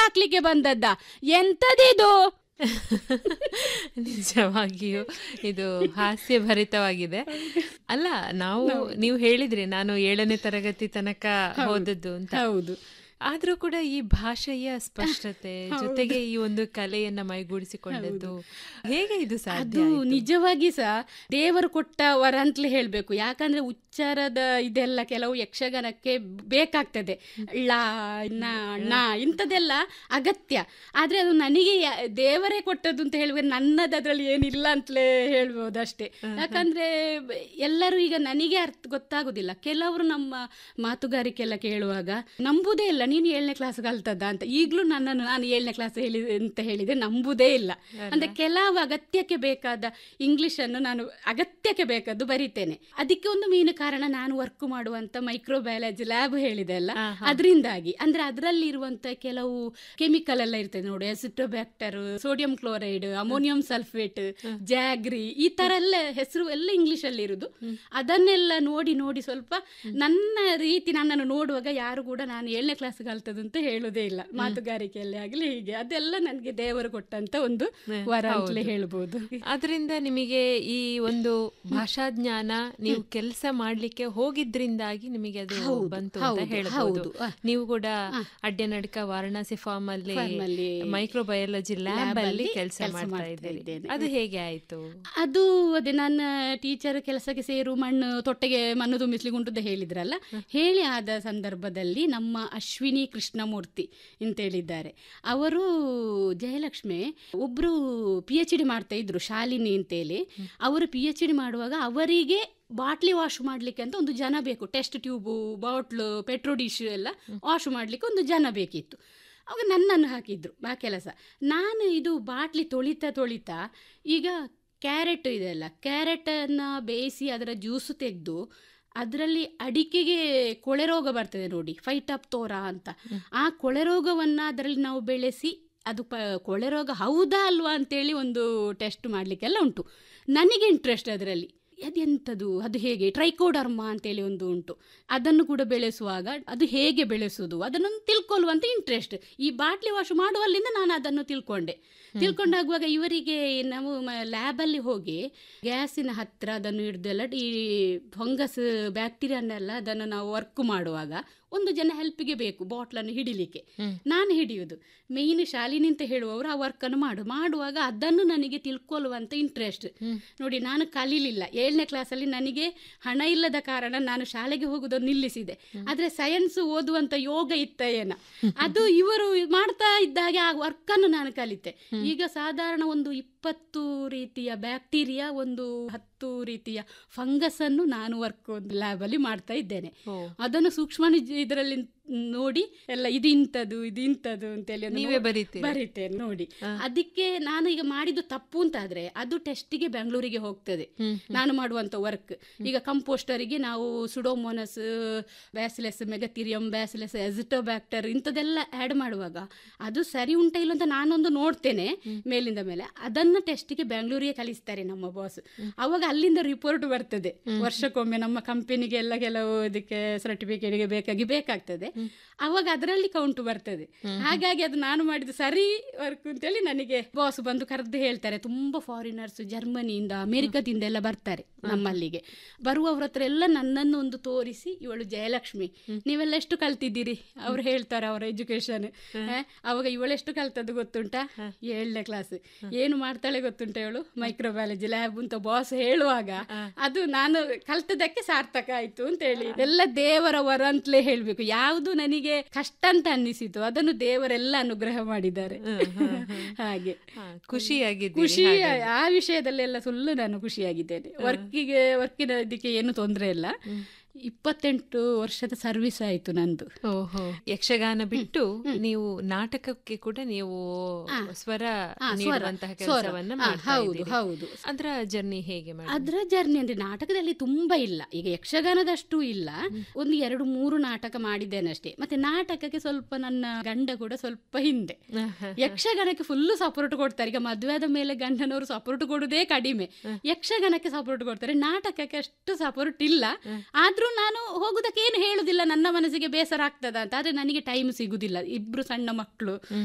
ಹಾಕ್ಲಿಕ್ಕೆ ಬಂದದ್ದ ಎಂತದಿದು ನಿಜವಾಗಿಯೂ ಇದು ಹಾಸ್ಯಭರಿತವಾಗಿದೆ ಅಲ್ಲ ನಾವು ನೀವು ಹೇಳಿದ್ರಿ ನಾನು ಏಳನೇ ತರಗತಿ ತನಕ ಹೋದದ್ದು ಅಂತ ಹೌದು ಆದ್ರೂ ಕೂಡ ಈ ಭಾಷೆಯ ಸ್ಪಷ್ಟತೆ ಜೊತೆಗೆ ಈ ಒಂದು ಕಲೆಯನ್ನ ಮೈಗೂಡಿಸಿಕೊಂಡದ್ದು ಹೇಗೆ ಇದು ಸಾಧ್ಯ ಅದು ನಿಜವಾಗಿ ಸಹ ದೇವರು ಕೊಟ್ಟ ವರ ಅಂತಲೇ ಹೇಳ್ಬೇಕು ಯಾಕಂದ್ರೆ ಉಚ್ಚಾರದ ಇದೆಲ್ಲ ಕೆಲವು ಯಕ್ಷಗಾನಕ್ಕೆ ಬೇಕಾಗ್ತದೆ ಳ ನ ಣ ಇಂಥದ್ದೆಲ್ಲ ಅಗತ್ಯ ಆದ್ರೆ ಅದು ನನಗೆ ಯಾ- ದೇವರೇ ಕೊಟ್ಟದ್ದು ಅಂತ ಹೇಳುವಾಗ ನನ್ನದು ಅದರಲ್ಲಿ ಏನಿಲ್ಲ ಅಂತಲೇ ಹೇಳ್ಬೋದು ಅಷ್ಟೇ ಯಾಕಂದ್ರೆ ಬ- ಎಲ್ಲರೂ ಈಗ ನನಗೆ ಅರ್ಥ ಗೊತ್ತಾಗುದಿಲ್ಲ ಕೆಲವರು ನಮ್ಮ ಮಾತುಗಾರಿಕೆ ಎಲ್ಲ ಕೇಳುವಾಗ ನಂಬುದೇ ಇಲ್ಲ ನೀನು ಏಳನೇ ಕ್ಲಾಸ್ ಕಲ್ತದ್ದ ಅಂತ ಈಗಲೂ ನನ್ನನ್ನು ನಾನು ಏಳನೇ ಕ್ಲಾಸ್ ಹೇಳಿ ಅಂತ ಹೇಳಿದೆ ನಂಬುದೇ ಇಲ್ಲ ಅಂದ್ರೆ ಕೆಲವು ಅಗತ್ಯಕ್ಕೆ ಬೇಕಾದ ಇಂಗ್ಲಿಷ್ ಅನ್ನು ನಾನು ಅಗತ್ಯಕ್ಕೆ ಬೇಕಾದ್ದು ಬರಿತೇನೆ ಅದಕ್ಕೆ ಒಂದು ಮೀನು ಕಾರಣ ನಾನು ವರ್ಕ್ ಮಾಡುವಂತ ಮೈಕ್ರೋಬಯಾಲಜಿ ಲ್ಯಾಬ್ ಹೇಳಿದೆ ಅಲ್ಲ ಅದರಿಂದಾಗಿ ಅಂದ್ರೆ ಅದರಲ್ಲಿ ಇರುವಂತ ಕೆಲವು ಕೆಮಿಕಲ್ ಎಲ್ಲ ಇರ್ತದೆ ನೋಡಿ acetobacter sodium chloride ammonium sulphate jaggery ಈ ತರ ಎಲ್ಲ ಹೆಸರು ಎಲ್ಲ ಇಂಗ್ಲಿಷ್ ಅಲ್ಲಿ ಇರುದು ಅದನ್ನೆಲ್ಲ ನೋಡಿ ನೋಡಿ ಸ್ವಲ್ಪ ನನ್ನ ರೀತಿ ನನ್ನನ್ನು ನೋಡುವಾಗ ಯಾರು ಕೂಡ ನಾನು ಏಳನೇ ಕ್ಲಾಸ್ ಕಲ್ತದ್ದು ಅಂತ ಹೇಳುದೇ ಇಲ್ಲ ಮಾತುಗಾರಿಕೆಯಲ್ಲಿ ಆಗಲಿ ಹೀಗೆ ಅದೆಲ್ಲ ನನಗೆ ದೇವರು ಕೊಟ್ಟಂತ ಒಂದು ವರ ಅಂತಲೇ ಹೇಳ್ಬೋದು ಅದರಿಂದ ನಿಮಗೆ ಈ ಒಂದು ಭಾಷಾಜ್ಞಾನ ನೀವು ಕೆಲಸ ಮಾಡ್ಲಿಕ್ಕೆ ಹೋಗಿದ್ರಿಂದಾಗಿ ನಿಮಗೆ ಅದು ಹೌದು, ಬಂತು ಅಂತ ಹೌದು, ಹೇಳ್ಬೋದು ಹೌದು. ಆ. ನೀವು ಕೂಡ ಅಡ್ಯನಡ್ಕ ವಾರಣಾಸಿ ಫಾರ್ಮ್ ಅಲ್ಲಿ Farm ಅಲ್ಲಿ ಮೈಕ್ರೋಬಯಾಲಜಿ ಲ್ಯಾಬ್ lab ಅಲ್ಲಿ ಅಲ್ಲಿ ಕೆಲಸ ಕೆಲ್ಸ ಮಾಡ್ತಾ ಮಾಡ್ತಾ ಇದ್ದೀರಿ ಇದ್ದೇನೆ. ಅದು ಹೇಗೆ ಆಯ್ತು ಅದು ಅದೇ ನನ್ನ ಟೀಚರ್ ಕೆಲಸಕ್ಕೆ ಸೇರು ಮಣ್ಣು ತೊಟ್ಟೆಗೆ ಮಣ್ಣು ತುಂಬಿಸ್ಲಿಕ್ಕೆ ಉಂಟು ಅಂತ ಹೇಳಿದ್ರಲ್ಲ ಹೇಳಿ ಆದ ಸಂದರ್ಭದಲ್ಲಿ ನಮ್ಮ ಅಶ್ವಿನಿ ಕೃಷ್ಣಮೂರ್ತಿ ಅಂತ ಹೇಳಿದ್ದಾರೆ ಅವರು ಜಯಲಕ್ಷ್ಮಿ ಒಬ್ರು ಪಿ ಎಚ್ ಡಿ ಮಾಡ್ತಾ ಇದ್ರು ಶಾಲಿನಿ ಅಂತೇಳಿ ಅವರು ಪಿ ಎಚ್ ಡಿ ಮಾಡುವಾಗ ಅವರಿಗೆ ಬಾಟ್ಲಿ ವಾಶ್ ಮಾಡ್ಲಿಕ್ಕೆ ಅಂತ ಒಂದು ಜನ ಬೇಕು test tube bottle petri dish ಎಲ್ಲ ವಾಶ್ ಮಾಡ್ಲಿಕ್ಕೆ ಒಂದು ಜನ ಬೇಕಿತ್ತು ಅವಾಗ ನನ್ನನ್ನು ಹಾಕಿದ್ರು ಆ ಕೆಲಸ ನಾನು ಇದು ಬಾಟ್ಲಿ ತೊಳಿತಾ ತೊಳಿತಾ ಈಗ ಕ್ಯಾರೆಟ್ ಇದೆಲ್ಲ ಕ್ಯಾರೆಟನ್ನು ಬೇಯಿಸಿ ಅದರ ಜ್ಯೂಸು ತೆಗೆದು ಅದರಲ್ಲಿ ಅಡಿಕೆಗೆ ಕೊಳೆ ರೋಗ ಬರ್ತದೆ ನೋಡಿ ಫೈಟಾಪ್ ತೋರ ಅಂತ ಆ ಕೊಳೆ ರೋಗವನ್ನು ಅದರಲ್ಲಿ ನಾವು ಬೆಳೆಸಿ ಅದು ಪ ಕೊಳೆ ರೋಗ ಹೌದಾ ಅಲ್ವಾ ಅಂತೇಳಿ ಒಂದು ಟೆಸ್ಟ್ ಮಾಡಲಿಕ್ಕೆಲ್ಲ ಉಂಟು ನನಗೆ ಇಂಟ್ರೆಸ್ಟ್ ಅದರಲ್ಲಿ ಅದೆಂಥದ್ದು ಅದು ಹೇಗೆ ಟ್ರೈಕೋಡರ್ಮ ಅಂತೇಳಿ ಒಂದು ಉಂಟು ಅದನ್ನು ಕೂಡ ಬೆಳೆಸುವಾಗ ಅದು ಹೇಗೆ ಬೆಳೆಸುವುದು ಅದನ್ನು ತಿಳ್ಕೊಳ್ಳುವಂತ ಇಂಟ್ರೆಸ್ಟ್ ಈ ಬಾಟ್ಲಿ ವಾಶ್ ಮಾಡುವಲ್ಲಿಂದ ನಾನು ಅದನ್ನು ತಿಳ್ಕೊಂಡೆ ತಿಳ್ಕೊಂಡಾಗುವಾಗ ಇವರಿಗೆ ನಾವು ಲ್ಯಾಬಲ್ಲಿ ಹೋಗಿ ಗ್ಯಾಸಿನ ಹತ್ರ ಅದನ್ನು ಹಿಡ್ದೆಲ್ಲ ಈ ಫಂಗಸ್ ಬ್ಯಾಕ್ಟೀರಿಯಾನೆಲ್ಲ ಅದನ್ನು ನಾವು ವರ್ಕ್ ಮಾಡುವಾಗ ಒಂದು ಜನ ಹೆಲ್ಪಿಗೆ ಬೇಕು ಬಾಟ್ಲನ್ನು ಹಿಡಿಲಿಕ್ಕೆ ನಾನು ಹಿಡಿಯುವುದು ಮೇಯ್ನ್ ಶಾಲಿನಿ ಅಂತ ಹೇಳುವವರು ಆ ವರ್ಕನ್ನು ಮಾಡು ಮಾಡುವಾಗ ಅದನ್ನು ನನಗೆ ತಿಳ್ಕೊಳ್ಳುವಂತ ಇಂಟ್ರೆಸ್ಟ್ ನೋಡಿ ನಾನು ಕಲೀಲಿಲ್ಲ ಏಳನೇ ಕ್ಲಾಸಲ್ಲಿ ನನಗೆ ಹಣ ಇಲ್ಲದ ಕಾರಣ ನಾನು ಶಾಲೆಗೆ ಹೋಗುವುದನ್ನು ನಿಲ್ಲಿಸಿದೆ ಆದರೆ ಸೈನ್ಸ್ ಓದುವಂತ ಯೋಗ ಇತ್ತ ಏನ ಅದು ಇವರು ಮಾಡ್ತಾ ಇದ್ದಾಗೆ ಆ ವರ್ಕನ್ನು ನಾನು ಕಲಿತೆ ಈಗ ಸಾಧಾರಣ ಒಂದು ಇಪ್ಪತ್ತು ರೀತಿಯ ಬ್ಯಾಕ್ಟೀರಿಯಾ ಒಂದು ಹತ್ತು ರೀತಿಯ ಫಂಗಸ್ ಅನ್ನು ನಾನು ವರ್ಕ್ ಒಂದು ಲ್ಯಾಬಲ್ಲಿ ಮಾಡ್ತಾ ಇದ್ದೇನೆ ಅದನ್ನು ಸೂಕ್ಷ್ಮ ಇದರಲ್ಲಿ ನೋಡಿ ಎಲ್ಲ ಇದು ಇಂಥದ್ದು ಇದು ಇಂಥದ್ದು ಅಂತೇಳಿ ಒಂದು ನೀವೇ ಬರೀತೀರಿ? ಬರೀತೇನೆ ನೋಡಿ ಅದಕ್ಕೆ ನಾನು ಈಗ ಮಾಡಿದ್ದು ತಪ್ಪು ಅಂತಾದ್ರೆ ಅದು ಟೆಸ್ಟಿಗೆ ಬೆಂಗಳೂರಿಗೆ ಹೋಗ್ತದೆ ನಾನು ಮಾಡುವಂತ ವರ್ಕ್ ಈಗ ಕಂಪೋಸ್ಟರಿಗೆ ನಾವು ಸುಡೋಮೋನಸ್ ಬ್ಯಾಸಿಲೆಸ್ ಮೆಗತಿರಿಯಂ ಬ್ಯಾಸಿಲೆಸ್ ಎಸಿಟೋಬ್ಯಾಕ್ಟರ್ ಇಂಥದ್ದೆಲ್ಲ ಆ್ಯಡ್ ಮಾಡುವಾಗ ಅದು ಸರಿ ಉಂಟಾ ಇಲ್ಲ ಅಂತ ನಾನೊಂದು ನೋಡ್ತೇನೆ ಮೇಲಿಂದ ಮೇಲೆ ಅದನ್ನ ಟೆಸ್ಟಿಗೆ ಬೆಂಗಳೂರಿಗೆ ಕಳಿಸ್ತಾರೆ ನಮ್ಮ ಬಾಸ್ ಅವಾಗ ಅಲ್ಲಿಂದ ರಿಪೋರ್ಟ್ ಬರ್ತದೆ ವರ್ಷಕ್ಕೊಮ್ಮೆ ನಮ್ಮ ಕಂಪನಿಗೆ ಎಲ್ಲ ಕೆಲವು ಇದಕ್ಕೆ ಸರ್ಟಿಫಿಕೇಟ್ಗೆ ಬೇಕಾಗಿ ಬೇಕಾಗ್ತದೆ ಅವಾಗ ಅದರಲ್ಲಿ ಕೌಂಟ್ ಬರ್ತದೆ ಹಾಗಾಗಿ ಅದು ನಾನು ಮಾಡಿದ್ದು ಸರಿ ವರ್ಕ್ ಅಂತೇಳಿ ನನಗೆ ಬಾಸ್ ಬಂದು ಕರೆದು ಹೇಳ್ತಾರೆ ತುಂಬಾ ಫಾರಿನರ್ಸ್ ಜರ್ಮನಿಯಿಂದ ಅಮೆರಿಕದಿಂದ ಎಲ್ಲ ಬರ್ತಾರೆ ನಮ್ಮಲ್ಲಿಗೆ ಬರುವವ್ರ ಹತ್ರ ಎಲ್ಲ ನನ್ನನ್ನು ಒಂದು ತೋರಿಸಿ ಇವಳು ಜಯಲಕ್ಷ್ಮಿ ನೀವೆಲ್ಲ ಎಷ್ಟು ಕಲ್ತಿದ್ದೀರಿ ಅವ್ರು ಹೇಳ್ತಾರೆ ಅವರ ಎಜುಕೇಶನ್ ಅವಾಗ ಇವಳೆಷ್ಟು ಕಲ್ತದ್ದು ಗೊತ್ತುಂಟಾ ಏಳನೇ ಕ್ಲಾಸ್ ಏನು ಮಾಡ್ತಾಳೆ ಗೊತ್ತುಂಟ ಇವಳು ಮೈಕ್ರೋಬಯಾಲಜಿ ಲ್ಯಾಬ್ ಅಂತ ಬಾಸ್ ಹೇಳುವಾಗ ಅದು ನಾನು ಕಲ್ತದಕ್ಕೆ ಸಾರ್ಥಕ ಆಯ್ತು ಅಂತ ಹೇಳಿ ಎಲ್ಲ ದೇವರ ವರ ಅಂತಲೇ ಹೇಳ್ಬೇಕು ಯಾವುದು ನನಗೆ ಕಷ್ಟ ಅಂತ ಅನ್ನಿಸಿತು ಅದನ್ನು ದೇವರೆಲ್ಲ ಅನುಗ್ರಹ ಮಾಡಿದ್ದಾರೆ ಹಾಗೆ ಖುಷಿಯಾಗಿದ್ದೀರಿ ಖುಷಿ ಆ ವಿಷಯದಲ್ಲೆಲ್ಲ ಸುಳ್ಳು ನಾನು ಖುಷಿಯಾಗಿದ್ದೇನೆ ವರ್ಕಿಗೆ ವರ್ಕಿನ ಇದಕ್ಕೆ ಏನು ತೊಂದರೆ ಇಲ್ಲ ಇಪ್ಪತ್ತೆಂಟು ವರ್ಷದ ಸರ್ವಿಸ್ ಆಯ್ತು ನಂದು ಓಹೋ ಯಕ್ಷಗಾನ ಬಿಟ್ಟು ನೀವು ನಾಟಕಕ್ಕೆ ಕೂಡ ನೀವು ಸ್ವರ ಹಾ, ಸ್ವರ, ನೀಡುವಂತಹ ಸ್ವರ. ಕೆಲಸವನ್ನ ಹಾ, ಮಾಡ್ತಾ ಹೌದು, ಇದ್ದೀರಿ. ಹೌದು. ಅದರ ಜರ್ನಿ ಹೇಗೆ ಮಾಡಿ ಅದರ ಜರ್ನಿ ಅಂದ್ರೆ ನಾಟಕದಲ್ಲಿ ತುಂಬಾ ಇಲ್ಲ ಈಗ ಯಕ್ಷಗಾನದಷ್ಟು ಇಲ್ಲ ಒಂದು ಎರಡು ಮೂರು ನಾಟಕ ಮಾಡಿದ್ದೇನೆ ಅಷ್ಟೇ ಮತ್ತೆ ನಾಟಕಕ್ಕೆ ಸ್ವಲ್ಪ ನನ್ನ ಗಂಡ ಕೂಡ ಸ್ವಲ್ಪ ಹಿಂದೆ ಯಕ್ಷಗಾನಕ್ಕೆ ಫುಲ್ ಸಪೋರ್ಟ್ ಕೊಡ್ತಾರೆ ಈಗ ಮದುವೆ ಆದ ಮೇಲೆ ಗಂಡನವರು ಸಪೋರ್ಟ್ ಕೊಡುವುದೇ ಕಡಿಮೆ ಯಕ್ಷಗಾನಕ್ಕೆ ಸಪೋರ್ಟ್ ಕೊಡ್ತಾರೆ ನಾಟಕಕ್ಕೆ ಅಷ್ಟು ಸಪೋರ್ಟ್ ಇಲ್ಲ ಆದ್ರೂ ನಾನು ಹೋಗುದಕ್ಕೆ ಏನು ಹೇಳುದಿಲ್ಲ ನನ್ನ ಮನಸ್ಸಿಗೆ ಬೇಸರ ಆಗ್ತದ ಅಂತ ಆದ್ರೆ ನನಗೆ ಟೈಮ್ ಸಿಗುದಿಲ್ಲ ಇಬ್ರು ಸಣ್ಣ ಮಕ್ಕಳು